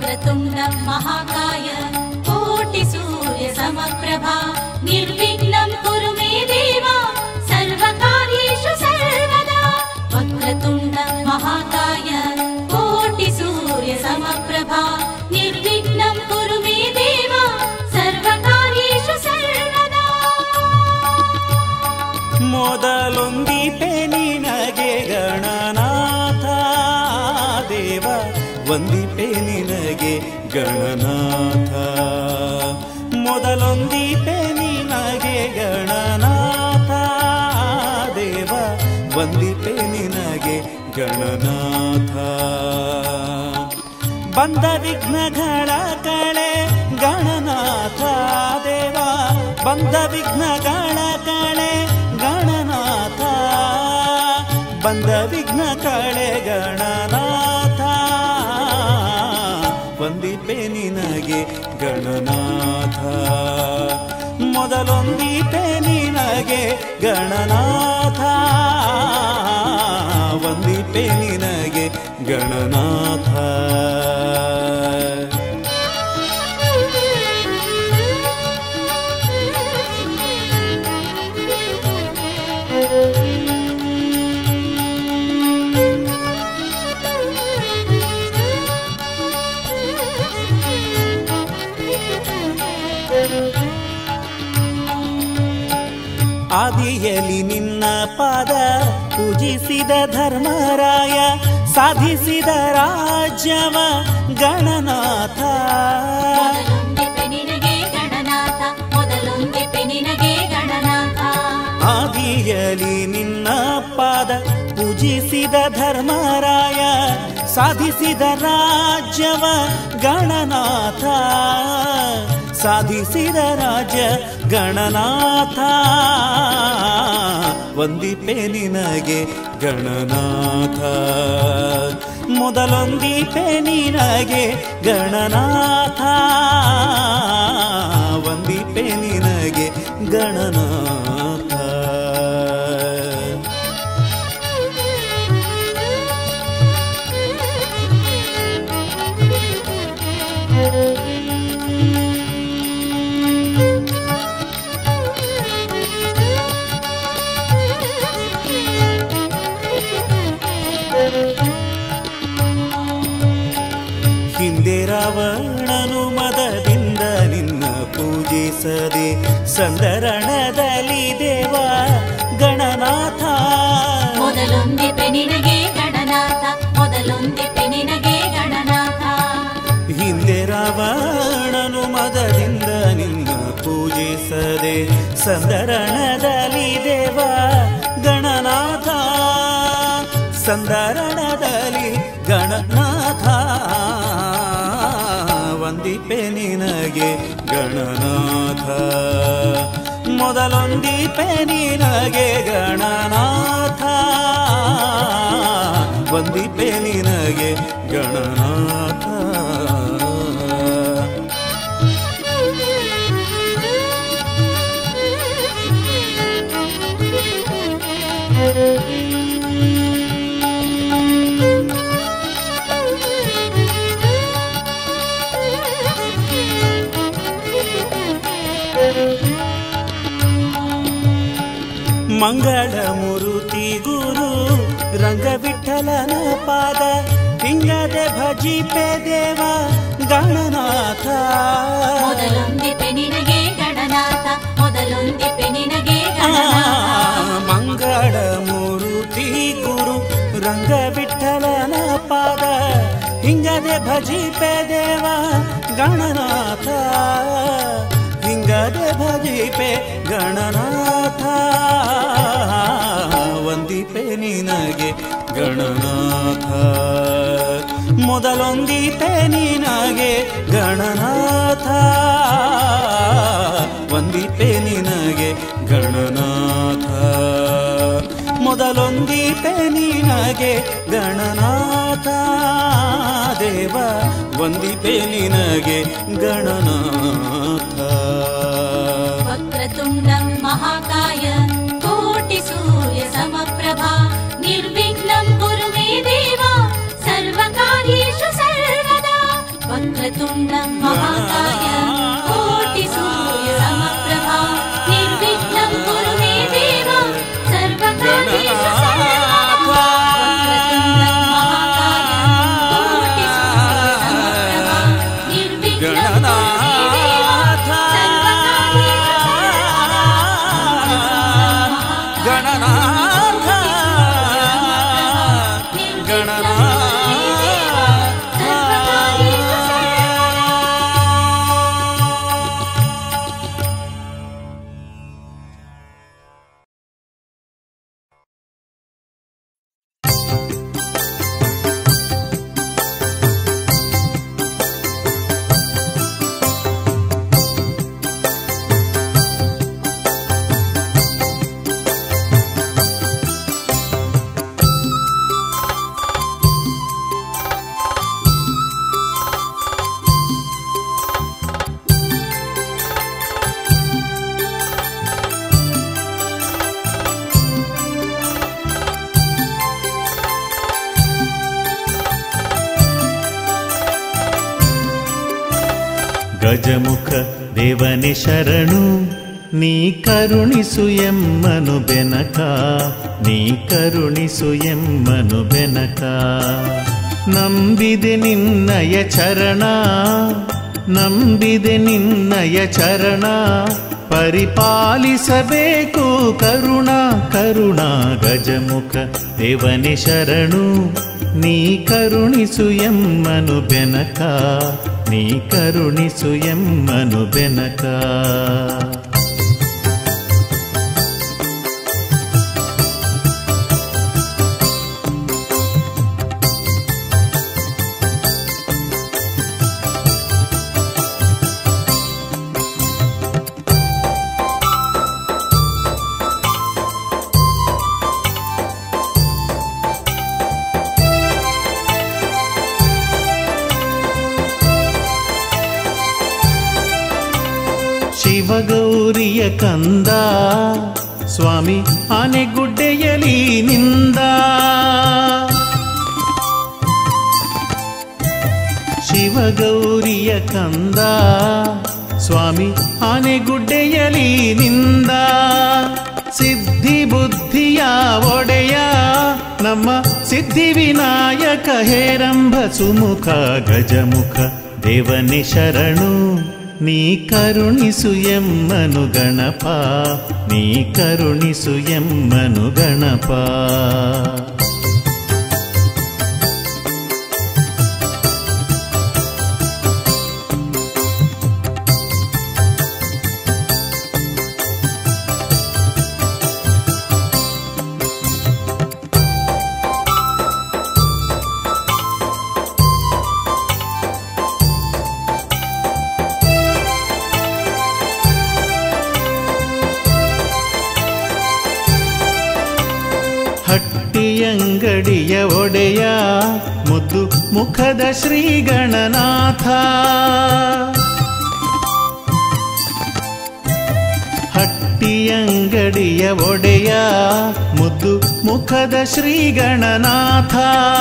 वक्रतुण्ड महाकाय कोटिसूर्यसमप्रभा निर्विघ्नं कुरु मे देव सर्वकार्येषु सर्वदा वक्रतुण्ड महाकाय कोटिसूर्यसमप्रभा निर्विघ्नं कुरु मे देव सर्वकार्येषु सर्वदा ಮೊದಲೊಂದಿಪೆ ನಿನಗೆ ಗಣನಾಥ ದೇವ ವಂದಿಪೆ ನಿನಗೆ ಗಣನಾಥ ಮೊದಲೊಂದಿಪೆ ನಿನಗೆ ಗಣನಾಥ ದೇವ ವಂದಿಪೆ ನಿನಗೆ ಗಣನಾಥ ಬಂದ ವಿಘ್ನಗಳ ಕಳೆ ಗಣನಾಥ ದೇವ ಬಂದ ವಿಘ್ನಗಳ ಕಳೆ ಗಣನಾಥ ಬಂದ ವಿಘ್ನ ಕಳೆ ಗಣನಾಥ ವಂದಿಪೆ ನಿನಗೆ ಗಣನಾಥ ಮೊದಲೊಂದಿಪೆ ನಿನಗೆ ಗಣನಾಥ ವಂದಿಪೆ ನಿನಗೆ ಗಣನಾಥ ಆದಿಯಲಿ ನಿನ್ನ ಪಾದ ಪೂಜಿಸಿದ ಧರ್ಮರಾಯ ಸಾಧಿಸಿದ ರಾಜ್ಯವ ಗಣನಾಥ ಮೊದಲೊಂದಿಪೆ ನಿನಗೆ ಗಣನಾಥ ಮೊದಲೊಂದಿಪೆ ನಿನಗೆ ಗಣನಾಥ ಆದಿಯಲಿ ನಿನ್ನ ಪಾದ ಪೂಜಿಸಿದ ಧರ್ಮರಾಯ ಸಾಧಿಸಿದ ರಾಜ್ಯವ ಗಣನಾಥ ಸಾಧಿಸಿದ ರಾಜ್ಯ ಗಣನಾಥ ವಂದಿಪೆ ನಿನಗೆ ಗಣನಾಥ ಮೊದಲೊಂದಿಪೆ ನಿನಗೆ ಗಣನಾಥ ವಂದಿಪೆ ನಿನಗೆ ಗಣನಾಥ ಹಿಂದೆ ರಾವಣನು ಮದದಿಂದ ನಿನ್ನ ಪೂಜಿಸದೆ ಸಂದರಣದಲ್ಲಿ ದೇವ ಗಣನಾಥ ಮೊದಲೊಂದಿಪೆ ನಿನಗೆ ಗಣನಾಥ ಮೊದಲೊಂದಿಪೆ ನಿನಗೆ ಗಣನಾಥ ಹಿಂದೆ ರಾವಣನು ಮದದಿಂದ ನಿನ್ನ ಪೂಜಿಸದೆ ಸಂದರಣದಲ್ಲಿ ದೇವ ಗಣನಾಥ ಸಂದರಣದಲ್ಲಿ ಗಣನಾಥ ವಂದಿಪೆ ನಿನಗೆ ಗಣನಾಥ ಮೊದಲೊಂದಿಪೆ ನಿನಗೆ ಗಣನಾಥ ವಂದಿಪೆ ನಿನಗೆ ಗಣನಾಥ ಮಂಗಳ ಮುರುತಿ ಗುರು ರಂಗವಿಠಲನ ಪಾದ ಹಿಂಗದೆ ಭಜಿಪೆ ದೇವ ಗಣನಾಥ ಮೊದಲೊಂದಿಪೆ ನಿನಗೆ ಗಣನಾಥ ಮೊದಲೊಂದಿಪೆ ನಿನಗೆ ಆ, ಗಣನಾಥ ಮಂಗಳ ಮೂರುತಿ ಗುರು ರಂಗವಿಠಲನ ಪಾದ ಹಿಂಗದೆ ಭಜಿಪೆ ದೇವ ಗಣನಾಥ ಹಿಂಗದೆ ಭಜಿಪೆ ಗಣನಾಥ ವಂದಿಪೆ ನಿನಗೆ ಗಣನಾಥ ಮೊದಲೊಂದಿಪೆ ನಿನಗೆ ಗಣನಾಥ ವಂದಿಪೆ ನಿನಗೆ ಗಣನಾಥ ಮೊದಲೊಂದಿಪೆ ನಿನಗೆ ಗಣನಾಥ ದೇವ ವಂದಿಪೆ ನಿನಗೆ ಗಣನಾಥ ವಕ್ರತುಂಡ ಮಹಾಕಾಯ ಕೋಟಿ ಸೂರ್ಯ ಸಮಪ್ರಭಾ ನಿರ್ವಿಘ್ನಂ ಕುರು ಮೇ ದೇವ ಸರ್ವಕಾರ್ಯೇಷು ಸರ್ವದಾ ವಕ್ರ ಗಜಮುಖ ದೇವನೇ ಶರಣು ನೀ ಕರುಣಿಸು ಎಮ್ಮನು ಬೆನಕ ನೀ ಕರುಣಿಸು ಎಮ್ಮನು ಬೆನಕ ನಂಬಿದೆ ನಿನ್ನಯ ಚರಣ ನಂಬಿದೆ ನಿನ್ನಯ ಚರಣ ಪರಿಪಾಲಿಸಬೇಕು ಕರುಣ ಕರುಣ ಗಜಮುಖ ದೇವನೇ ಶರಣು ನೀ ಕರುಣಿಸು ಎಮ್ಮನು ಬೆನಕ ನೀ ಕರುಣಿಸು ಎಮ್ಮನು ಬೆನಕ ಶಿವಗೌರಿಯ ಕಂದ ಸ್ವಾಮಿ ಆನೆಗುಡ್ಡೆಯಲಿ ನಿಂದ ಶಿವಗೌರಿಯ ಕಂದ ಸ್ವಾಮಿ ಆನೆಗುಡ್ಡೆಯಲಿ ನಿಂದ ಸಿದ್ಧಿ ಬುದ್ಧಿಯ ಒಡೆಯ ನಮ್ಮ ಸಿದ್ಧಿ ವಿನಾಯಕ ಹೇರಂಭ ಸುಮುಖ ಗಜಮುಖ ದೇವನೇ ಶರಣು ನೀ ಕರುಣಿಸು ಎಮ್ಮನು ಗಣಪ ನೀ ಕರುಣಿಸು ಎಮ್ಮನು ಗಣಪ ಹಟ್ಟಿಯಂಗಡಿಯ ಒಡೆಯ ಮುದ್ದು ಮುಖದ ಶ್ರೀ ಗಣನಾಥ ಹಟ್ಟಿಯಂಗಡಿಯ ಒಡೆಯ ಮುದ್ದು ಮುಖದ ಶ್ರೀ ಗಣನಾಥ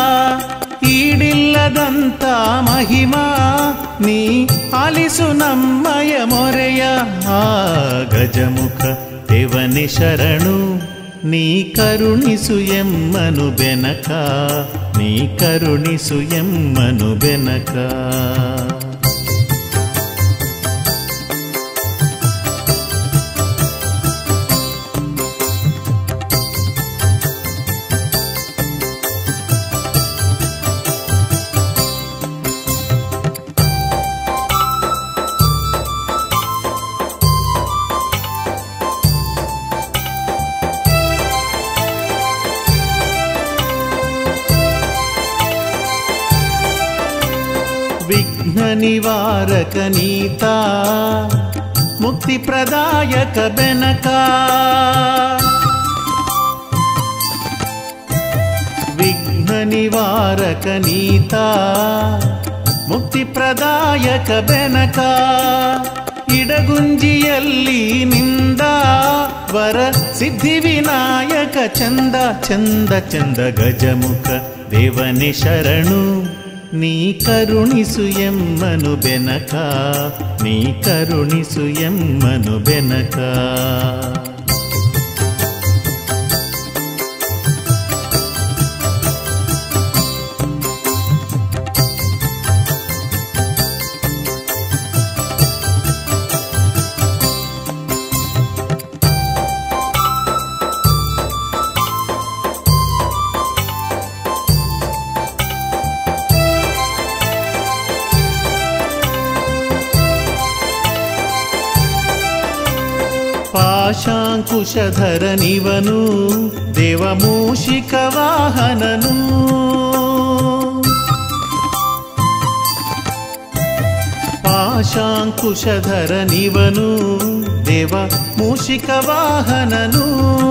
ಈಡಿಲ್ಲದಂತ ಮಹಿಮಾ ನೀ ಆಲಿಸು ನಮ್ಮಯ ಮೊರೆಯ ಆ ಗಜಮುಖ ದೇವನೇ ಶರಣು ನೀ ಕರುಣಿಸು ಎಮ್ಮನು ಬೆನಕ ನೀ ಕರುಣಿಸು ಎಮ್ಮನು ಬೆನಕ ವಿಘ್ನ ನಿವಾರಕ ನೀತ ಮುಕ್ತಿ ಪ್ರದಾಯಕ ಬೆನಕ ವಿಘ್ನ ನಿವಾರಕ ನೀತ ಮುಕ್ತಿ ಪ್ರದಾಯಕ ಬೆನಕ ಇಡಗುಂಜಿಯಲ್ಲಿ ನಿಂದ ವರ ಸಿದ್ಧಿ ವಿನಾಯಕ ಚಂದ ಚಂದ ಚಂದ ಗಜಮುಖ ದೇವನೇ ಶರಣು ನೀ ಕರುಣಿಸು ಎಮ್ಮನು ಬೆನಕ ನೀ ಕರುಣಿಸು ಎಮ್ಮನು ಬೆನಕ ಪಾಶಾಂಕುಶಧರ ನಿವನು ದೇವಮೂಷಿಕ ವಾಹನನು ಪಾಶಾಂಕುಶಧರ ನಿವನು ದೇವ ಮೂಷಿಕ ವಾಹನನು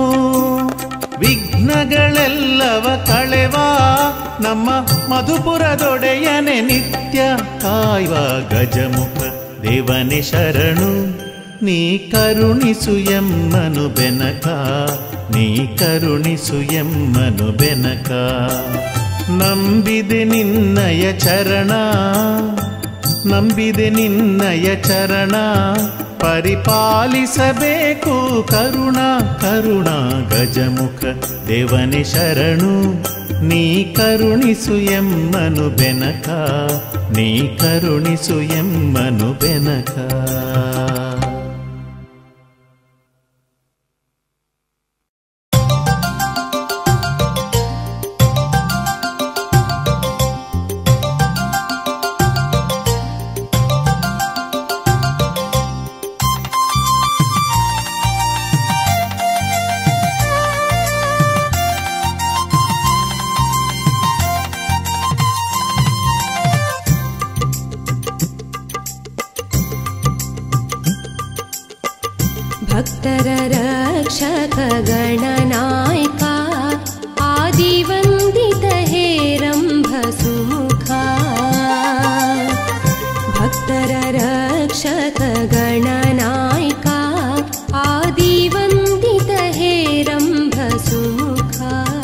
ವಿಘ್ನಗಳೆಲ್ಲವ ಕಳೆವ ನಮ್ಮ ಮಧುಪುರದೊಡೆಯನೆ ನಿತ್ಯ ಕಾಯುವ ಗಜಮುಖ ದೇವನೇ ಶರಣು ನೀ ಕರುಣಿಸು ಎಮ್ಮನು ಬೆನಕ ನೀ ಕರುಣಿಸು ಎಮ್ಮನು ಬೆನಕ ನಂಬಿದೆ ನಿನ್ನಯ ಚರಣ ನಂಬಿದೆ ನಿನ್ನಯ ಚರಣ ಪರಿಪಾಲಿಸಬೇಕು ಕರುಣ ಕರುಣ ಗಜಮುಖ ದೇವನೇ ಶರಣು ನೀ ಕರುಣಿಸು ಎಮ್ಮನು ಬೆನಕ ನೀ ಕರುಣಿಸು ಎಮ್ಮನು ಬೆನಕ ಭಕ್ತರ ರಕ್ಷಕ ಗಣನಾಯಕ ಆದಿವಂದಿತ ಹೇರಂಭ ಸುಮುಖ ಭಕ್ತರ ರಕ್ಷಕ ಗಣನಾಯಕ ಆದಿವಂದಿತ ಹೇರಂಭ ಸುಮುಖ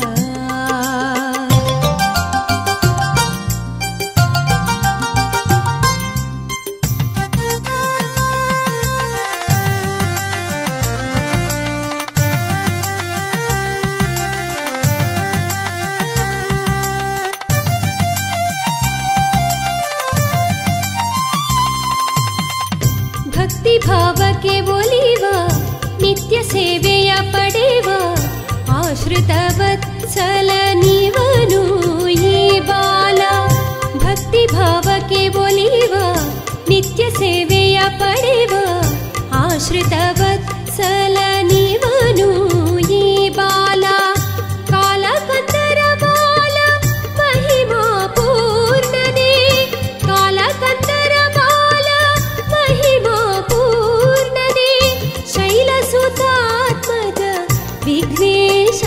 ಭಕ್ತಿ ಭಾವಕ್ಕೆ ಒಲಿವ ನಿತ್ಯ ಸೇವೆಯ ಪಡೆವ ಆಶ್ರಿತ ವತ್ಸಲ ನೀವನು ಈ ಬಾಲ ಭಕ್ತಿ ಭಾವಕ್ಕೆ ಒಲಿವ ನಿತ್ಯ ಸೇವೆಯ ಪಡೆವ ಆಶ್ರಿತ ವತ್ಸಲ ನೀವನು ಈ ಬಾಲ ಕಾಲಕಂದರ ಬಾಲ ಮಹಿಮಾ ಪೂರ್ಣನೆ ಕಾಲಕಂದರ ಬಾಲ ಮಹಿಮಾ ಪೂರ್ಣನೆ ಶೈಲಸುತಾತ್ಮಜ ವಿಘ್ನೇಶ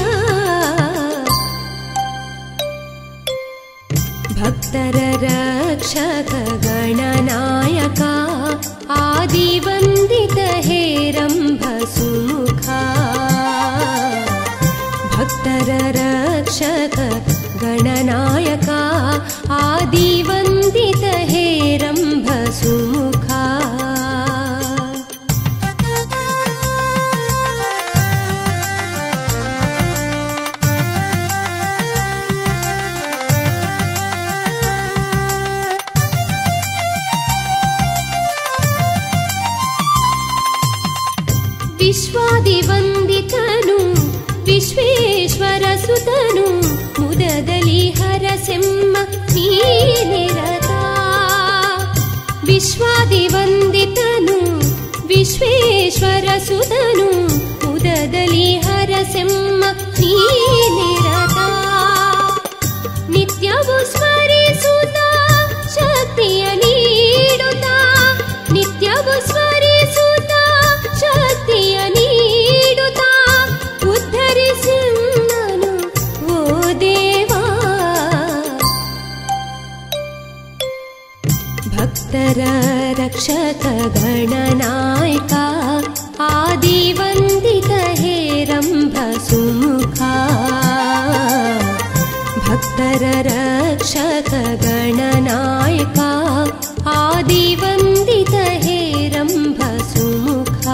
ಭಕ್ತರ ರಕ್ಷಕ ಗಣನಾಯಕ ಆದಿವಂದಿತ ಹೇರಂಭ ಸುಮುಖ ಭಕ್ತರ ರಕ್ಷಕ ಗಣನಾಯಕ ಆದಿವಂದಿತ ಹೇರಂಭ ಸುಮುಖ ವಿಶ್ವಾದಿವಂದಿತನು ವಿಶ್ವೇಶ್ವರ ಸುತನು ಮುದದಲ್ಲಿ ಹರಸೆಮ್ಮ ನೀನಿರತ ವಿಶ್ವಾದಿವಂದಿತನು ವಿಶ್ವೇಶ್ವರ ಸುತನು ಮುದದಲ್ಲಿ ಹರಸೆಮ್ಮ ನೀನಿರತ ನಿತ್ಯವೂ ಸ್ಮರಿಸುತ್ತ ಶಕ್ತಿಯ ನೀಡುತ್ತ ನಿತ್ಯವೂ ಸ್ಮರಿಸುತ್ತ ಶಕ್ತಿಯ ನೀಡುತ್ತ ಉದ್ಧರಿಸಿ ನಾನು ಓ ದೇವಾ ಭಕ್ತರ ರಕ್ಷಕ ಗಣನಾಯಕ ಆದಿವಂದಿತ ಹೇರಂಭ ಸುಮುಖ ಭಕ್ತರ ರಕ್ಷಕ ಗಣನಾಯಕ ಆದಿವಂದಿತ ಹೇರಂಭ ಸುಮುಖ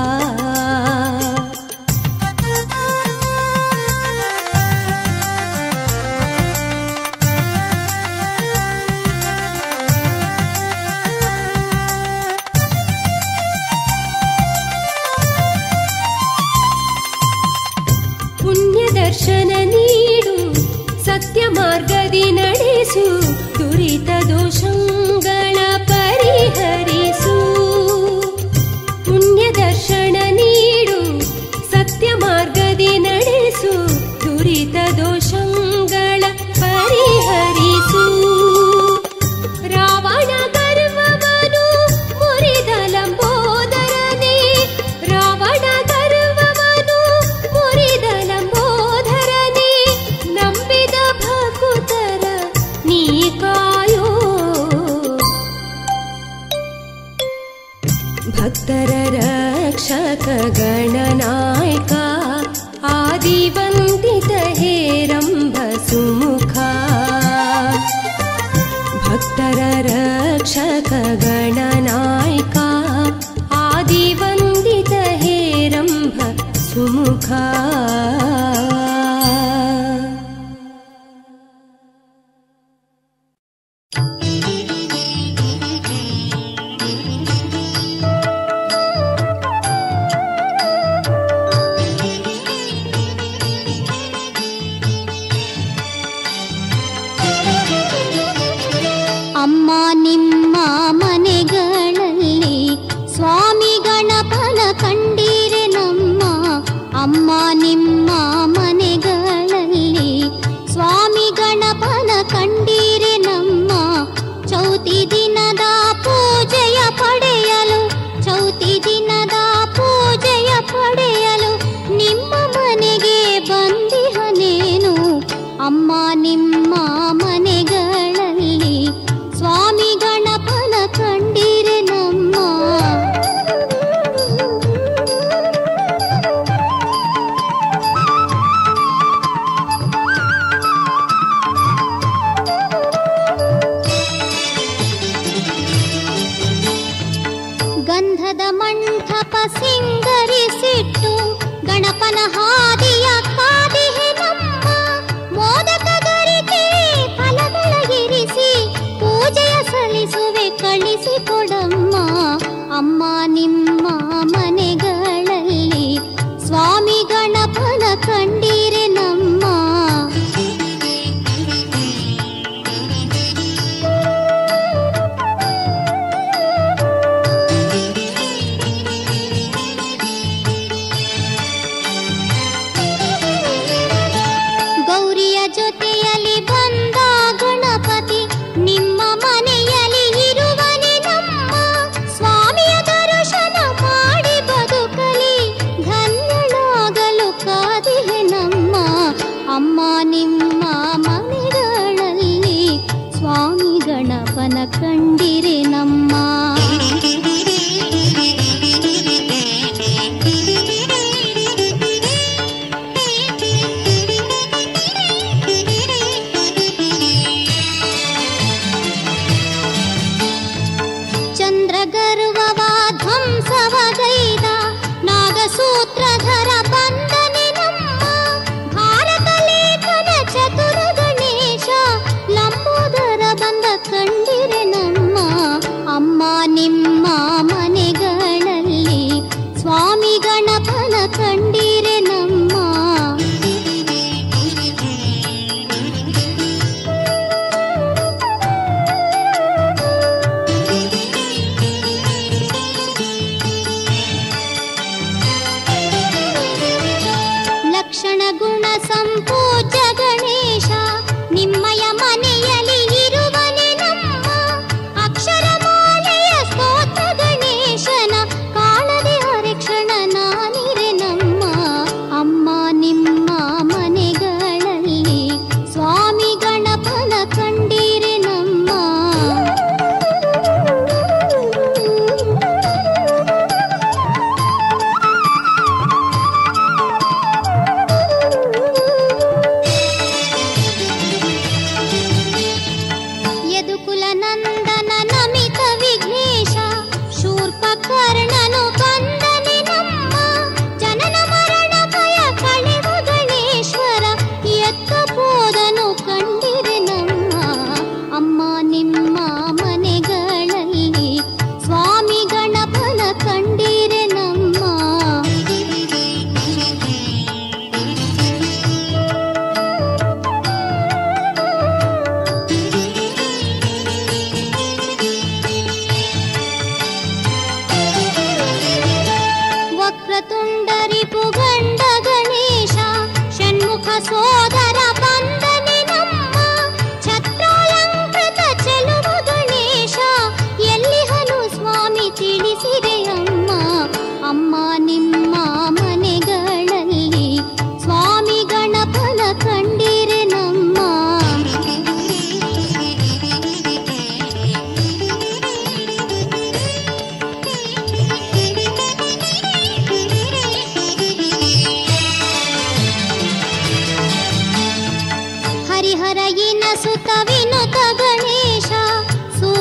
ಪುಣ್ಯ ದರ್ಶನ ನೀಡು ಸತ್ಯ ಮಾರ್ಗದಿ ನಡೆಸು ದುರಿತ ದೋಷಗಳ ಪರಿಹರಿಸು ಪುಣ್ಯ ದರ್ಶನ ನೀಡು ಸತ್ಯ ಮಾರ್ಗದಿ ನಡೆಸು ದುರಿತ ದೋಷಗಳ ಪರಿಹರಿಸು ರಾವಣ ಗರ್ವವನು ಮುರಿದ ಲಂಬೋದರನೇ ರಾವಣ ಗರ್ವವನು ಮುರಿದ ಲಂಬೋದರನೇ ನಂಬಿದ ಭಕುತರ ನೀ ಕಾಯೋ ಭಕ್ತರ ರಕ್ಷಕ ಗಣನಾಯಕ ಆದಿವಂದಿತ ಹೇರಂಭ ಸುಮುಖ ಭಕ್ತ ದುಷ್ಟರ ರಕ್ಷಕ ಗಣನಾಯಕ ಆದಿವಂದಿತ ಹೇರಂಭ ಸುಮುಖ ಅಮ್ಮ ನಿಮ್ಮ ಮನೆಗಳಲ್ಲಿ ಸ್ವಾಮಿ ಗಣಪನ ಕಂಡೀರೆ ನಮ್ಮ ಅಮ್ಮ ನಿಮ್ಮ ಮನೆಗಳಲ್ಲಿ ಸ್ವಾಮಿ ಗಣಪನ ಕಂಡೀರೆ ನಮ್ಮ ಚೌತಿ ದಿನದ ಪೂಜೆಯ ಪಡೆಯಲು ಚೌತಿ ದಿನದ ಪೂಜೆಯ ಪಡೆಯಲು ನಿಮ್ಮ ಮನೆಗೆ ಬಂದಿಹನೇನು ಅಮ್ಮ ನಿಮ್ಮ ಮನೆಗಳಲ್ಲಿ ಸ್ವಾಮಿ ಗಣಪನ ಕಂಡಿರೆ ನಮ್ಮ ಗಂಧದ ಮಂಟಪ ಸಿಂಗರಿಸಿಟ್ಟು ಗಣಪನ ಹಾದಿಯ ಕಾದಿಹೆ ನಮ್ಮ ಮೋದಕ ಗರಿಕೆ ಫಲಗಳ ಇರಿಸಿ ಪೂಜೆಯ ಸಲ್ಲಿಸುವೆ ಕಳಿಸಿ ಕೊಡಮ್ಮ ಅಮ್ಮ ನಿಮ್ಮ ಮನೆಗಳಲ್ಲಿ ಸ್ವಾಮಿ ಗಣಪನ ಕಂಡೀರೆ ನಮ್ಮ ಗೌರಿಯ ಜೊತೆಯಲ್ಲಿ ಬಂದ ಗಣಪತಿ ನಿಮ್ಮ ಮನೆಯಲ್ಲಿ ಇರುವನೆ ನಮ್ಮ ಸ್ವಾಮಿಯ ದರ್ಶನ ಮಾಡಿ ಬದುಕಲಿ ಧನ್ಯಳಾಗಲು ಕಾದಿಹೆ ನಮ್ಮ ಅಮ್ಮ ನಿಮ್ಮ ಮನೆಗಳಲ್ಲಿ ಸ್ವಾಮಿ ಗಣಪನ ಕಂಡಿರೆ ನಮ್ಮ ಚಂದ್ರಗರ್ವವ ಧ್ವಂಸವಗೈದ ನಾಗಸೂತ್ರಧರ ಬಂದನೆ ನಮ್ಮ ಭಾರತ ಲೇಖನ ಚತುರ ಗಣೇಶ ಲಂಬೋದರ ಬಂದ ಕಂಡಿರೆ ನಮ್ಮ ಅಮ್ಮ ನಿಮ್ಮ ಮನೆಗಳಲ್ಲಿ ಸ್ವಾಮಿ ಗಣಪನ ಕಂಡಿರೆ ನಮ್ಮ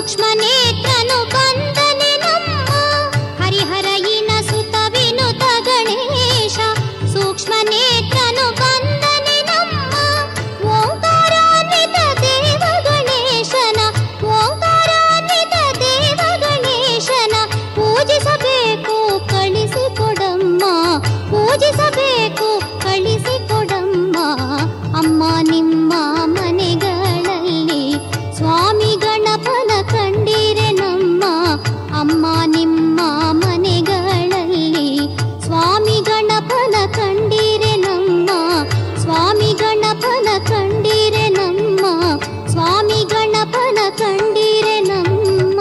ಸೂಕ್ಷ್ಮ ನೇತ್ರನು ಬಂದನೆ ನಮ್ಮ ಹರಿಹರ ಇನ ಸುತ ವಿನುತ ಗಣೇಶ ಸೂಕ್ಷ್ಮ ನೇತ್ರನು ಬಂದನೆ ನಮ್ಮ ಓಂಕಾರಾನ್ವಿತ ದೇವ ಗಣೇಶನ ಓಂಕಾರಾನ್ವಿತ ದೇವ ಗಣೇಶನ ಪೂಜಿಸಬೇಕು ಕಳಿಸಿಕೊಡಮ್ಮ ಪೂಜಿಸಬೇಕು ಕಳಿಸಿಕೊಡಮ್ಮ ಅಮ್ಮ ನಿಮ್ಮ ಮನೆಗಳಲ್ಲಿ ಸ್ವಾಮಿ ಗಣಪನ ಕಂಡಿರೆ ನಮ್ಮ ಅಮ್ಮ ನಿಮ್ಮ ಮನೆಗಳಲ್ಲಿ ಸ್ವಾಮಿ ಗಣಪನ ಕಂಡಿರೆ ನಮ್ಮ ಸ್ವಾಮಿ ಗಣಪನ ಕಂಡಿರೆ ನಮ್ಮ ಸ್ವಾಮಿ ಗಣಪನ ಕಂಡಿರೆ ನಮ್ಮ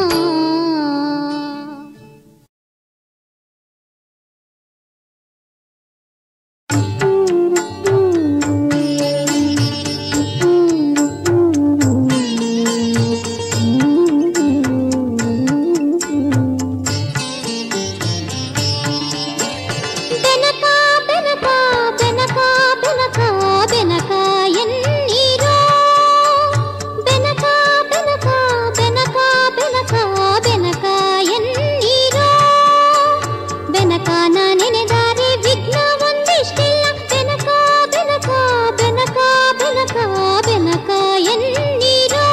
ಬೆನಕ ಬೆನಕ ಬೆನಕ ಬೆನಕ ಬೆನಕ ಎನ್ನೀರೋ ಬೆನಕ ಬೆನಕ ಬೆನಕ ಬೆನಕ ಬೆನಕ ಎನ್ನೀರೋ ಬೆನಕನ ನೆನೆದಾರೆ ವಿಘ್ನ ಒಂದಿಷ್ಟಿಲ್ಲ ಬೆನಕ ಬೆನಕ ಬೆನಕ ಬೆನಕ ಬೆನಕ ಎನ್ನೀರೋ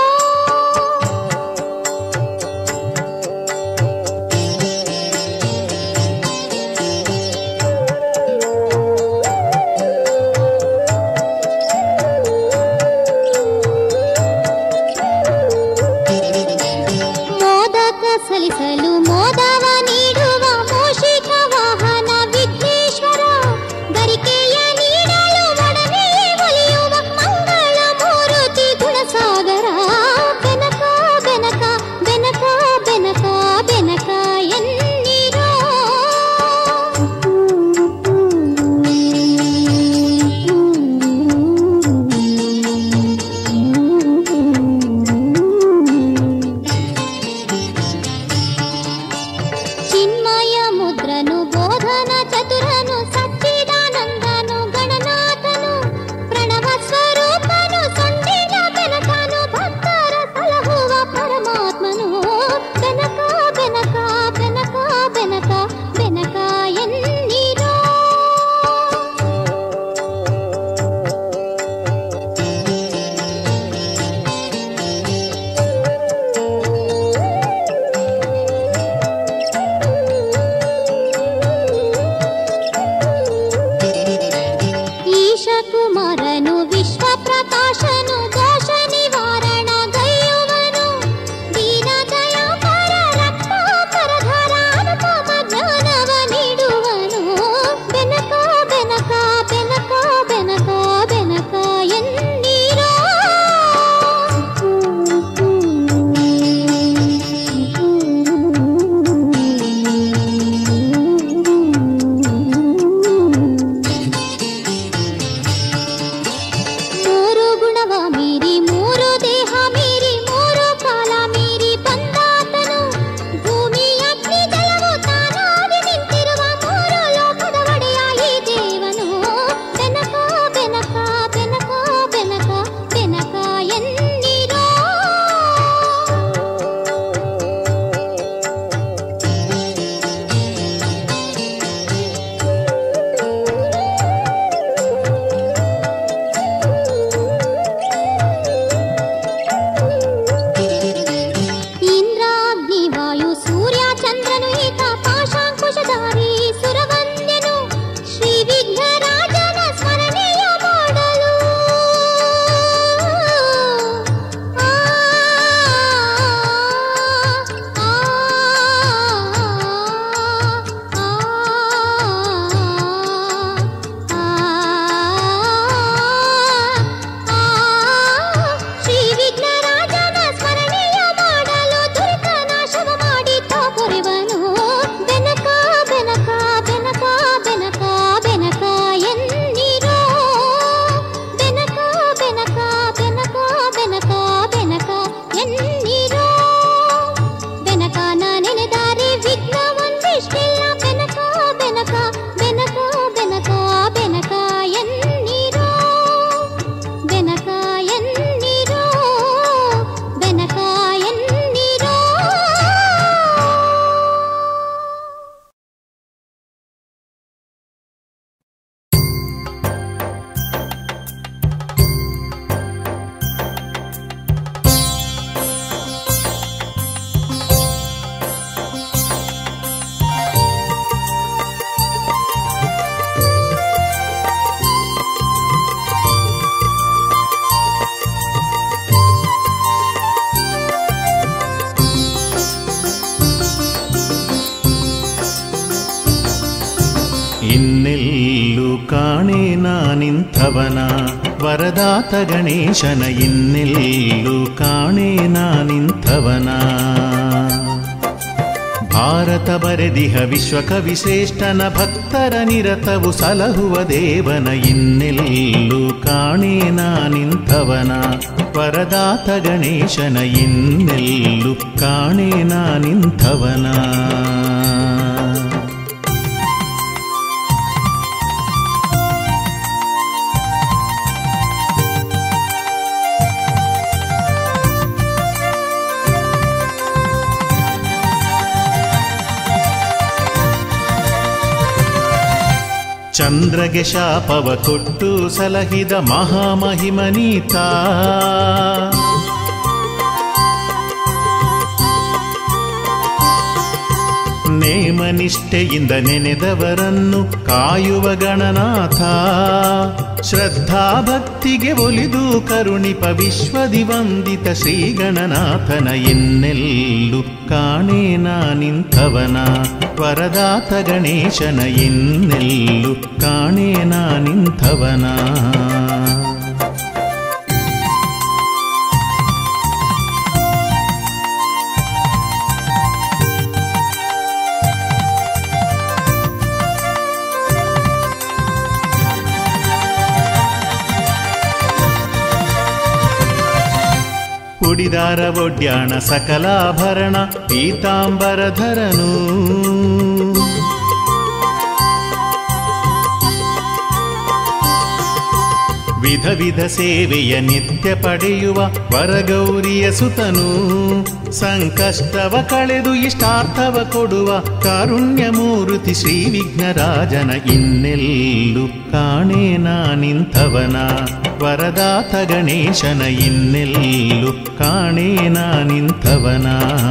ಮೋದಕ ಸಲ್ಲಿಸಲು ಮೋದವ ನೀಡುವ ಮೋಷಿಕ ವಾಹನ ವಿಘ್ನೇಶ್ವರ ಗರಿಕೆಯ ನೀಡಲು ಒಡನೆ ಒಲಿಯುವ ಮಂಗಳ ಮೂರುತಿ ಗುಣಸಾಗರ ಬೆನಕ ಬೆನಕ ಬೆನಕ ಬೆನಕ ಬೆನಕ ಎನ್ನೀರೋ ಇನ್ನೆಲ್ಲೂ ಕಾಣೆ ನಾನಿಂಥವನ ವರದಾತ ಗಣೇಶನ ಇನ್ನೆಲ್ಲೂ ಕಾಣೆ ನಾನಿಂಥವನ ಭಾರತ ಬರೆದಿಹ ವಿಶ್ವಕವಿ ಶ್ರೇಷ್ಠನ ಭಕ್ತರ ನಿರತವು ಸಲಹುವ ದೇವನ ಇನ್ನೆಲ್ಲೂ ಕಾಣೆ ನಾನಿಂಥವನ ವರದಾತ ಗಣೇಶನ ಇನ್ನೆಲ್ಲೂ ಕಾಣೆ ನಾನಿಂಥವನ ಚಂದ್ರಗೆ ಶಾಪವ ಕೊಟ್ಟು ಸಲಹಿದ ಮಹಾಮಹಿಮನೀತ ನೇಮನಿಷ್ಠೆಯಿಂದ ನೆನೆದವರನ್ನು ಕಾಯುವ ಗಣನಾಥ ಶ್ರದ್ಧಾ ಭಕ್ತಿಗೆ ಒಲಿದು ಕರುಣಿಪ ವಿಶ್ವದಿ ವಂದಿತ ಶ್ರೀ ಗಣನಾಥನ ಇನ್ನೆಲ್ಲೂ ಕಾಣೆ ನಾನಿಂಥವನ ವರದಾತ ಗಣೇಶನ ಇನ್ನೆಲ್ಲೂ ಕಾಣೆ ನಾನಿಂಥವನ ಉಡಿದಾರ ಒಡ್ಯಾಣ ಸಕಲಾಭರಣ ಪೀತಾಂಬರಧರನು ವಿಧ ವಿಧ ಸೇವೆಯ ನಿತ್ಯ ಪಡೆಯುವ ವರಗೌರಿಯ ಸುತನು ಸಂಕಷ್ಟವ ಕಳೆದು ಇಷ್ಟಾರ್ಥವ ಕೊಡುವ ಕಾರುಣ್ಯ ಮೂರ್ತಿ ಶ್ರೀ ವಿಘ್ನರಾಜನ ಇನ್ನೆಲ್ಲೂ ಕಾಣೆ ನಾನಿಂಥವನ ವರದಾತ ಗಣೇಶನ ಇನ್ನೆಲ್ಲೂ ಕಾಣೆ ನಾನಿಂಥವನ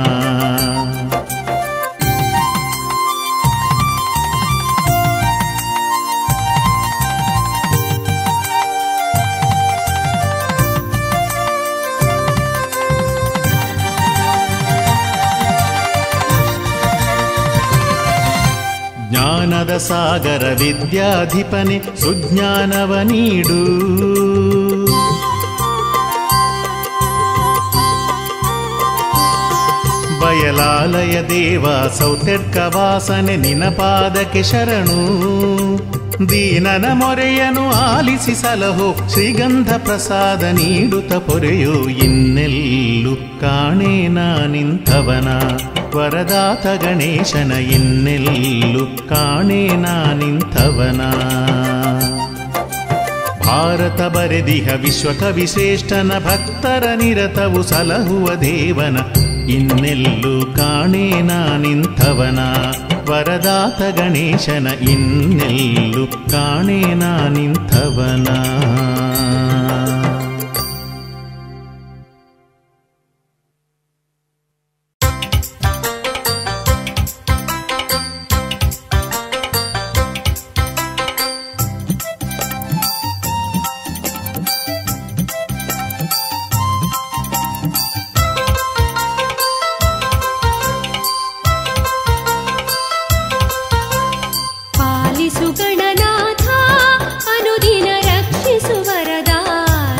ಜ್ಞಾನದ ಸಾಗರ ವಿದ್ಯಾಧಿಪನೆ ಸುಜ್ಞಾನವ ನೀಡು ಬಯಲಾಲಯ ದೇವ ಸೌತೆರ್ಕ ವಾಸನೆ ನಿನ ಪಾದಕ್ಕೆ ಶರಣು ದೀನನ ಮೊರೆಯನು ಆಲಿಸಿ ಸಲಹೋ ಶ್ರೀಗಂಧ ಪ್ರಸಾದ ನೀಡುತ್ತ ಪೊರೆಯೋ ಇನ್ನೆಲ್ಲೂ ಕಾಣೆ ನಾನಿಂಥವನ ವರದಾತ ಗಣೇಶನ ಇನ್ನೆಲ್ಲೂ ಕಾಣೆ ನಾನಿಂಥವನ ಭಾರತ ಬರೆದಿಹ ವಿಶ್ವಕವಿ ಶ್ರೇಷ್ಠನ ಭಕ್ತರ ನಿರತವು ಸಲಹುವ ದೇವನ ಇನ್ನೆಲ್ಲೂ ಕಾಣೆ ನಾನಿಂಥವನ ವರದಾತ ಗಣೇಶನ ಇನ್ನೆಲ್ಲೂ ಕಾಣೆ ನಾನಿಂಥವನ ಪಾಲಿಸು ಗಣನಾಥ ಅನುದಿನ ರಕ್ಷಿಸು ವರದಾತ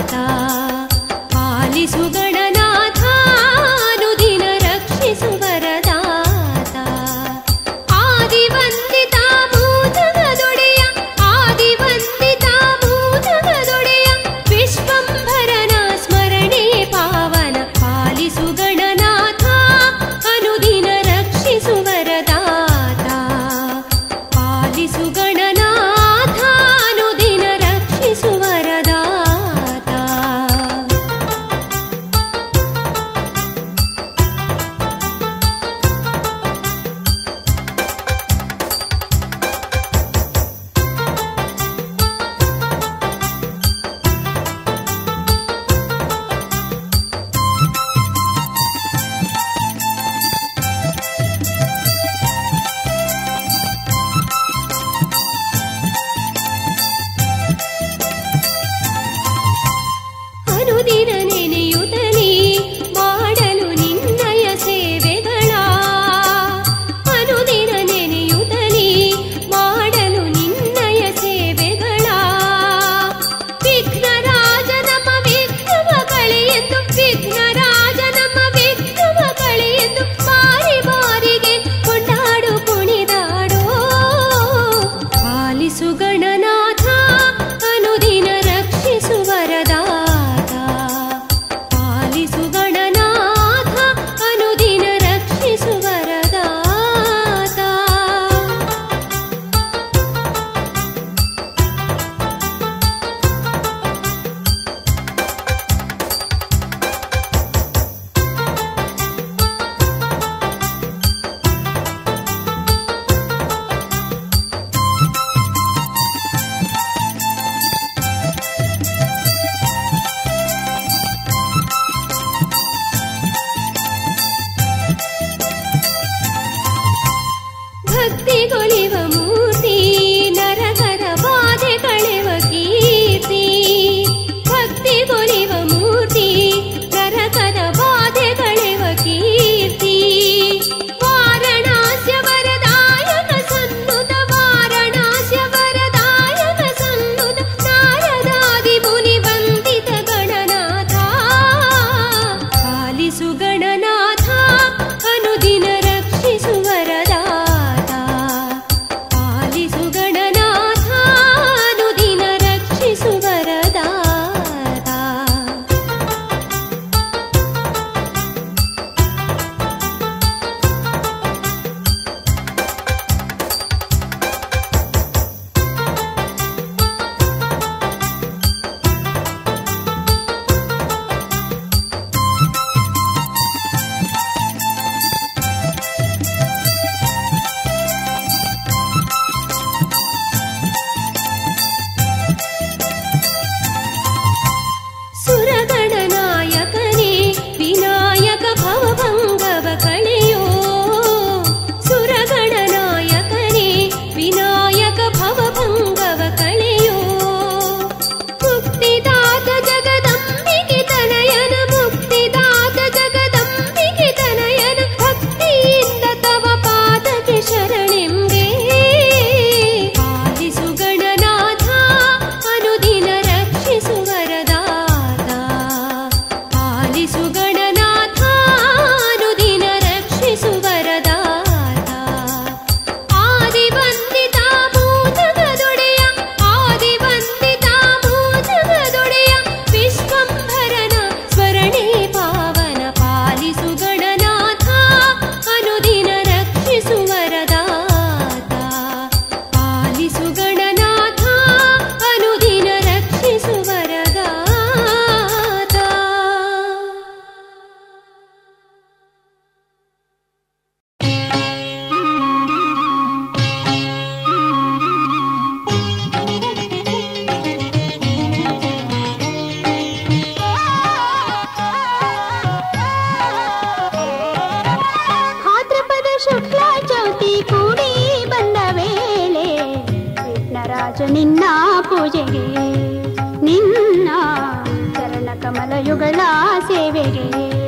ಕಮಲಯುಗಳ ಸೇವೆಗೆ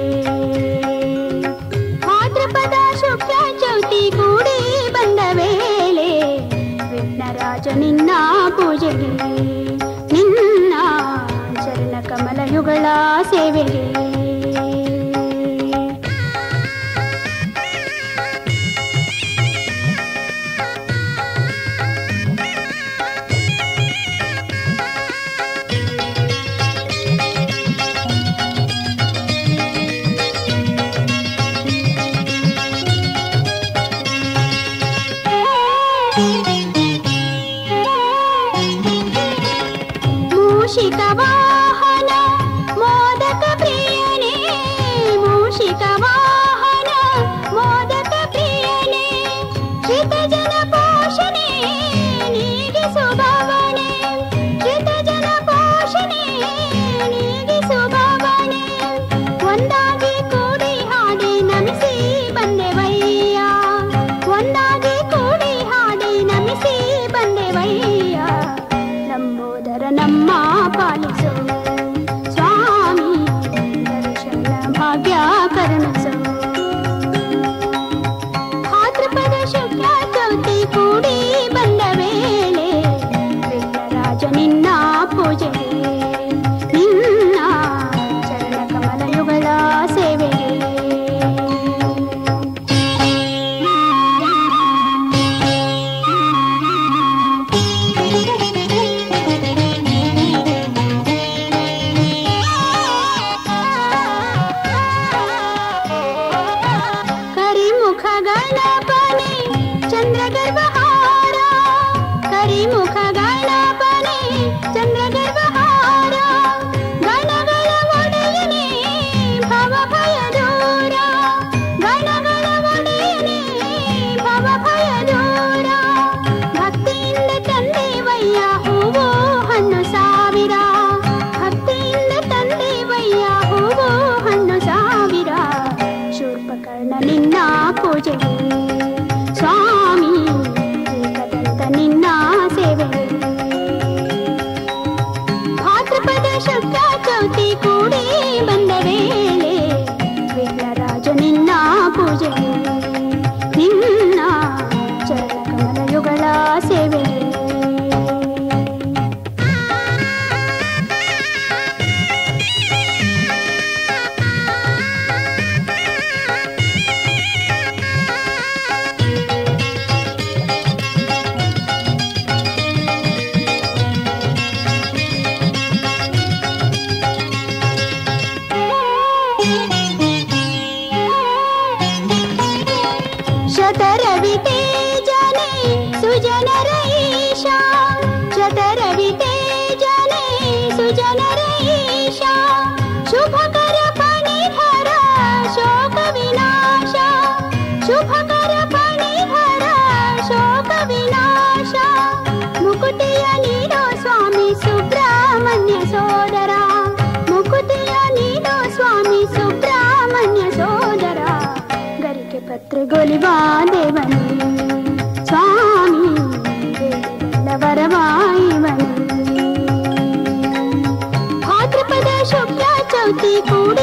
ಭಾದ್ರಪದ ಶುಕ್ಲ ಚೌತಿ ಕೂಡಿ ಬಂದ ವೇಳೆ ವಿಘ್ನರಾಜ ನಿನ್ನ ಪೂಜೆಗೆ ನಿನ್ನ ಚರಣ ಕಮಲಯುಗಳ ಸೇವೆಗೆ ಮೂಷಿಕ ವಾಹನ ಮೋದಕ ಪ್ರಿಯನೇ ಮೂಷಿಕ ವಾಹನ ಮೋದಕ ಪ್ರಿಯನೇ ಶ್ರಿತ ಜನ ಪೋಷಣೆ ನೀಗಿಸು ಭವನೆ ಶ್ರಿತ ಜನ ಪೋಷಣೆ ನೀಗಿಸು ಭವನೆ ಒಂದಾಗಿ ಕೂಡಿ ಹಾಡಿ ನಮಿಸಿ ಬಂದೆವಯ್ಯ ಒಂದಾಗಿ ಕೂಡಿ ಹಾಡಿ ನಮಿಸಿ ಬಂದೆವಯ್ಯ ಲಂಬೋದರ ನಮ್ಮ ಪಾಲಿಸು ಸ್ವಾಮಿ ದರ್ಶನ ಭಾಗ್ಯ ಕರುಣಿಸು ಭಾದ್ರಪದ ಶುಕ್ಲ ಚೌತಿ ಕೂಡಿ ಬಂದ ವೇಳೆ ವಿಘ್ನರಾಜ ನಿನ್ನ ಪೂಜೆಗೆ ನಿನ್ನ ಚರಣ ಕಮಲಯುಗಳ ಸೇವೆಗೆ ಕರಿಮುಖ ಗಣಪನೆ ಚಂದ್ರಗರ್ಭಹಾರ ಕರಿಮುಖ ಗಣಪನೆ ಚಂದ್ರಗರ್ಭಹಾರ ಗಣಗಳ ಒಡೆಯನೆ ಭವ ಭಯ ದೂರ ಗಣಗಳ ಒಡೆಯನೆ ಭವ ಭಯ ದೂರ ಭಕ್ತಿಯಿಂದ ತಂದೇವಯ್ಯ ಹೂವು ಹಣ್ಣು ಸಾವಿರ ಭಕ್ತಿಯಿಂದ ತಂದೇವಯ್ಯ ಹೂವು ಹಣ್ಣು ಸಾವಿರ ಶೂರ್ಪಕರ್ಣ ನಿನ್ನ ಪೂಜೆಗೆ ಸ್ವಾಮಿ ಏಕದಂತ ನಿನ್ನ ಸೇವೆಗೆ ಭಾದ್ರಪದ ಶುಕ್ಲ ಚೌತಿ ಕೂಡಿ ಬಂದ ವೇಳೆ ವಿಘ್ನರಾಜ ನಿನ್ನ ಪೂಜೆಗೆ ನಿನ್ನ ಚರಣ ಕಮಲಯುಗಳ ಸೇವೆಗೆ ಶತರವಿ ತೇಜನೆ ಸುಜನರ ಈಶಾ ಶತರವಿ ತೇಜನೆ ಸುಜನರ ಈಶಾ ಶುಭಕರ ಫಣಿಧರ ಶೋಕ ವಿನಾಶ ಶುಭಕರ ಫಣಿಧರ ಶೋಕ ವಿನಾಶ ಮುಕುತಿಯ ನೀಡೋ ಸ್ವಾಮಿ ಸುಬ್ರಹ್ಮಣ್ಯ ಸೋದರ ಮುಕುತಿಯ ನೀಡೋ ಸ್ವಾಮಿ ಸುಬ್ರಹ್ಮಣ್ಯ ಸೋದರ ಗರಿಕೆ ಪತ್ರೆಗೊಲಿವ ದೇವನೇ ಸ್ವಾಮಿ ಬೇಡಿದೆಲ್ಲ ವರವಾಯಿವನೇ ಭಾದ್ರಪದ ಶುಕ್ಲ ಚೌತಿ ಕೂಡಿ